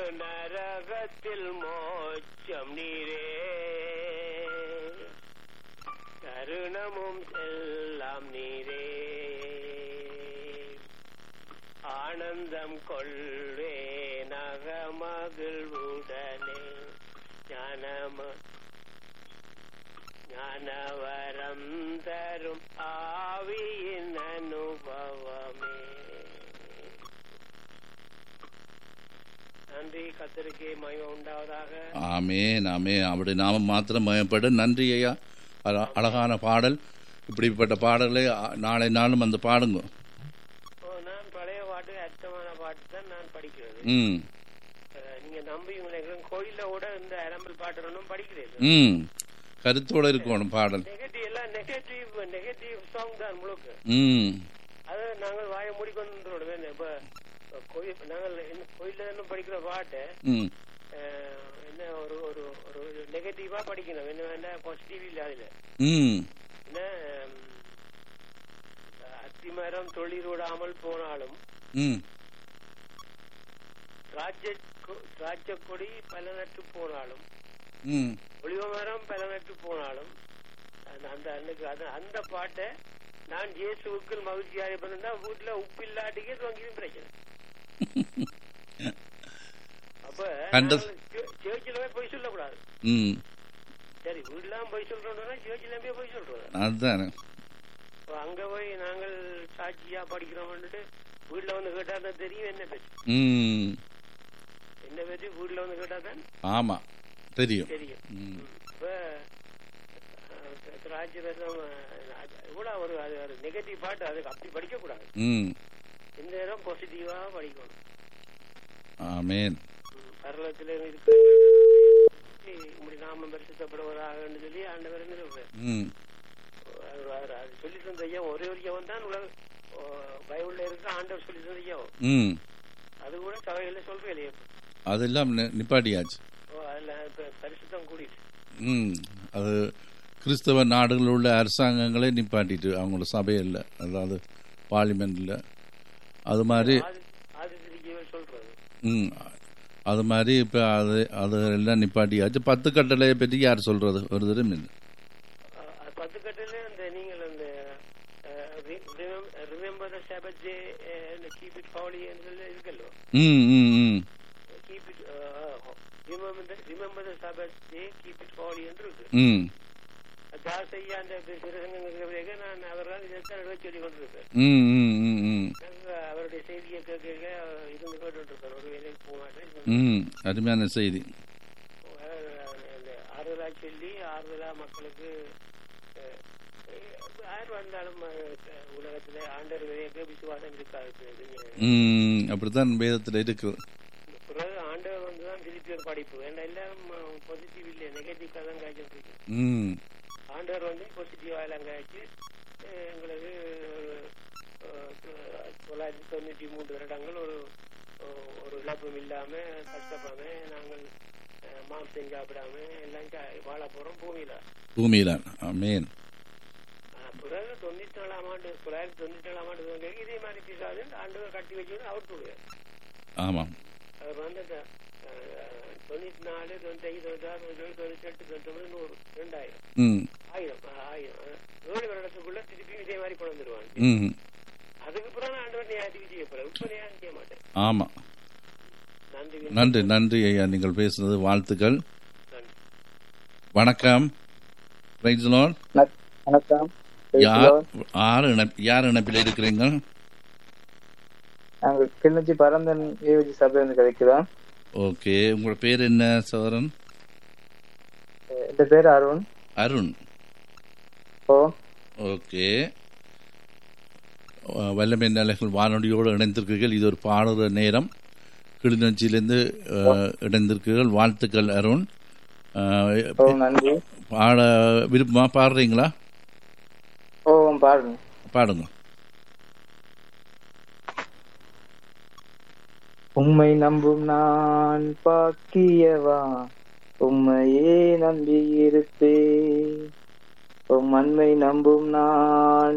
நரகத்தில் மோட்சம் நீரே கருணமும் எல்லாம் நீரே ஆனந்தம் கொள்வே நகமகிழ்வுடனே ஞானம ஞானவரம் தரும் ஆவியின் அனுபவமே நன்றி கத்தருக்கு மயம் உண்டாவதாக ஆமேன் ஆமேன் அப்படி நாம மாத்திரம் மயப்படும் நன்றி ஐயா அழ- அழகான பாடல் இப்படிப்பட்ட பாடலை அ- நாளை நாளும் அந்த பாடுங்க ஓ, நான் பழைய பாட்டு அர்த்தமான பாட்டு தான் நான் படிக்கிறது ம் அஹ், நீங்க நம்புவீங்களே கோயில்ல கூட இந்த அரம்பல் பாட்டு ஒன்றும் படிக்கிறது ம் கருத்தோட இருக்கணும் பாடல் நெகட்டிவ் எல்லாம் நெகட்டிவ் நெகட்டிவ் சாங் தான் முழுக்க ம் அது நாங்கள் வாயை மூடிக்கொண்டு இப்ப கோயில் நாங்கள் என்ன கோயில்ல இருந்து படிக்கிற பாட்டை ம் அஹ், என்ன ஒரு ஒரு ஒரு நெகட்டிவா படிக்கணும் என்ன வேண்டாம் பாசிட்டிவ் இல்ல அதுல ம் என்ன ஹம், அத்திமரம் தொழிலூடாமல் போனாலும் ம் ராஜ்ய ராஜ்ய கொடி பல நட்டு போனாலும் ம் ஒளிவ மரம் பல நட்டு போனாலும் அந்த அந்த அன்னைக்கு அது அந்த பாட்டை நான் இயேசுவுக்குள் மகிழ்ச்சியாக பண்ணா வீட்டுல உப்பு இல்லாட்டிக்கே துவங்கியும் பிரச்சனை அப்ப கண்டது. சேர்ச்சில போய் பொய் சொல்லக்கூடாது ம் சரி வீடுலாம் போய் சொல்றோம்னா சேர்ச்சில போய் பொய் சொல்றோம் அதுதானே அப்ப அங்க போய் நாங்கள் சாட்சியா படிக்கிறோம்னுட்டு வீட்டுல வந்து கேட்டா தான் தெரியும் என்ன பேச்சு ம் என்ன பேச்சு வீட்டுல வந்து கேட்டா தான் ஆமாம் தெரியும் தெரியும் ம் இப்ப ராஜ்யரசம் இவ்வளவு ஒரு அது ஒரு நெகட்டிவ் பாட்டு அதுக்கு அப்படி படிக்க கூடாது ம் இந்த நேரம் பாசிட்டிவா படிக்கணும் ஆமேன் ம், பரலோகத்திலே இருக்கு இப்படி நாம பரிசுத்தப்படுவதாக சொல்லி ஆண்டவர் என்ன சொல்றாரு ம் அவர் அவர் அது சொல்லி தந்த ஐயா ஒரே ஒரு ஐயாவன் தான் உலக ஓ, பைபிள்ல இருக்க ஆண்டவர் சொல்லி தந்த ஐயா ம் அது கூட சபையில சொல்றேன் இல்லையா அதெல்லாம் நி- நிப்பாட்டியாச்சு ஓ அதுல இப்ப பரிசுத்தம் கூடிட்டு ம் அது கிறிஸ்தவ நாடுகளில் உள்ள அரசாங்கங்களே நிப்பாட்டிட்டு அவங்களோட சபையில் அதாவது பார்லிமெண்ட்டில் அது மாதிரி ஆதி ஆதி திருச்சியை சொல்றது ம் அது மாதிரி இப்போ அது அது எல்லாம் நிப்பாட்டியாச்சு பத்து கட்டளையை பற்றி யார் சொல்கிறது ஒரு தரம் இல்லை அஹ் அது பத்து கட்டில அந்த நீங்கள் அந்த remember the Sabbath day keep it holy சொல்லி இருக்கல்லோ ம் ம் ம் keep it remember the Sabbath day keep it holy என்று இருக்கு ம் தாசையா அந்த சிறசங்க நான் அவரால் இதைத்தான் எழுத சொல்லி கொண்டிருக்கேன் ம் ம் ம் ம் நாங்க அவருடைய செய்தியை கேட்க இருந்து கேட்டு இருக்கேன் ஒரு வேலைக்கு போக மாட்டேன் ம் அருமையான செய்தி அந்த ஆறுதலா சொல்லி ஆறுதலா மக்களுக்கு அஹ், அஹ், யார் வந்தாலும் அஹ், உலகத்துல ஆண்டர் விதையக்க விசுவாசம் இருக்காது ம் அப்படித்தான் வேதத்தில் இருக்குது பிறகு ஆண்டவர் வந்து தான் திருப்பி ஒரு படிப்பு ஏன்னா எல்லாரும் பாசிட்டிவ் இல்லை நெகட்டிவ் தான் காய்ச்சிட்டு இருக்கு ம் ஆண்டவர் வந்து பாசிட்டிவா எல்லாம் காய்ச்சி அஹ், எங்களுக்கு அஹ், தொள்ளாயிரத்தி தொண்ணூற்றி மூன்று வருடங்கள் ஒரு ஒரு இழப்பும் இல்லாம கஷ்டப்படாம நாங்கள் அஹ், மாம்சம் சாப்பிடாம எல்லாம் சா- வாழ போறோம் பூமியில பூமியிலான் ஆமேன் ஆஹ் பிறகு தொண்ணூத்தி நாலாம் ஆண்டு தொள்ளாயிரத்தி தொண்ணூத்தி ஏழாம் ஆண்டு துவங்கி இதே மாதிரி பிசாது ஆண்டு கட்டி வச்சு அவுட் விடுவார் ஆமாம் அவர் வந்து அந்த, ஆஹ், தொண்ணூத்தி நாலு தொண்ணூத்தி ஐந்து தொண்ணூத்தி ஆறு தொண்ணூத்தி ஏழு தொண்ணூத்தி எட்டு தொண்ணூத்தி ஒன்பது நூறு ரெண்டாயிரம் ம் ஆயிரம் ஆஹ், ஆயிரம் ஆஹ், ஏழு வருடத்துக்குள்ள திருப்பி இதே மாதிரி கொண்டு வந்துருவாங்க ம் அதுக்கு பிறகு நான் ஆண்டவர் நியாயத்துக்கு செய்ய போறேன் இப்ப நியாயம் செய்ய மாட்டேன் ஆமாம் நன்றி நன்றி நன்றி ஐயா நீங்கள் பேசுனது வாழ்த்துக்கள் நன்றி வணக்கம் ரைட்ஸ்லோன் வணக்- வணக்கம் யார் யார் இணைப் யார் இணைப்பில் இருக்கிறீங்க நாங்கள் கிளிநொச்சி பரந்தன் ஏவிஜி சபையிலிருந்து கிடைக்கிறோம் ஓகே உங்களோட பேர் என்ன சோதரன் என் பேர் அருண் அருண் ஓ ஓகே அஹ், வல்லமை நிலைகள் வானொலியோடு இணைந்திருக்கிறீர்கள் இது ஒரு பாடுற நேரம் கிளிநொச்சியிலேருந்து அஹ், இணைந்திருக்கிறீர்கள் வாழ்த்துக்கள் அருண் அஹ், ஓ நன்றி பாட விருப்பமா பாடுறீங்களா ஓ பாருங்க பாடுங்க உம்மை நம்பும் நான் பாக்கியவா உம்மையே நம்பியிருப்பேன் உம் அன்பை நம்பும் நான்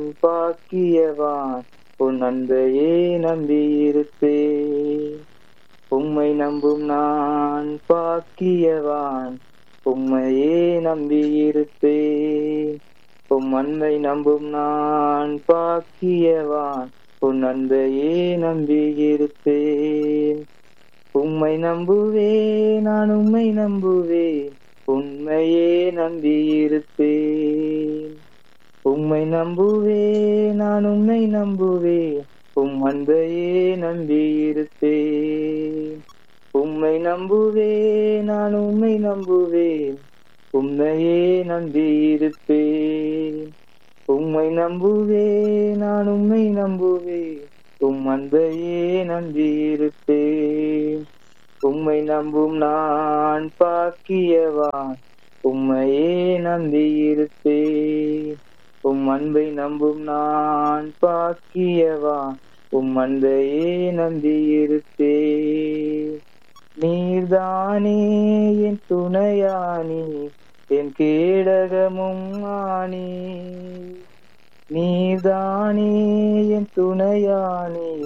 பாக்கியவான் உன் அன்பையே நம்பியிருப்பேன் உம்மை நம்பும் நான் பாக்கியவான் உம்மையே நம்பியிருப்பேன் உம் அன்பை நம்பும் நான் பாக்கியவான் உன் அன்பையே நம்பியிருப்பேன் உம்மை நம்புவேன் நான் உம்மை நம்புவேன் உண்மையே நம்பியிருப்பேன் உம்மை நம்புவேன் நான் உம்மை நம்புவேன் உம் அன்பையே நம்பியிருப்பேன் உம்மை நம்புவேன் நான் உம்மை நம்புவேன் உம்மையே நம்பியிருப்பேன் உம்மை நம்புவேன் நான் உம்மை நம்புவேன் உம் அன்பையே நம்பியிருப்பேன் உம்மை நம்பும் நான் பாக்கியவான் உம்மையே நம்பியிருப்பேன் உம் அன்பை நம்பும் நான் பாக்கியவான் உம் அன்பையே நம்பியிருப்பேன் நீர்தானே என் துணையானி என் கேடகமும் ஆனி நீர்தானே என் துணையானி